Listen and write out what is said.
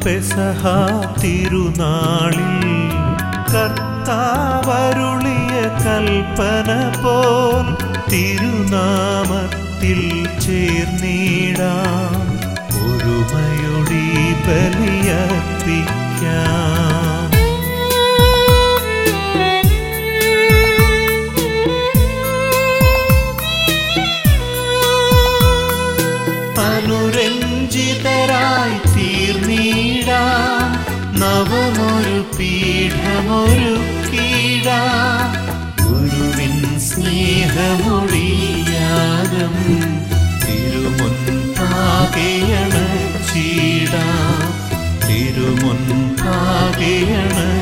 പെസഹ തിരുനാളിൽ കർത്താവരുളിയ കൽപ്പന പോൽ തിരുനാമത്തിൽ ചേർന്നിടാം ഒരുമയൊടി ബലിയർപ്പിക്കാം അനുരഞ്ജിതരായി തീർന്നിടാം നവമൊരു പീഠമൊരു കീഴാം ഗുരുവിൻ സ്നേഹമൊഴിയാകം തിരുമുൻപാകയണ ചീടാം തിരുമുൻപാകയണ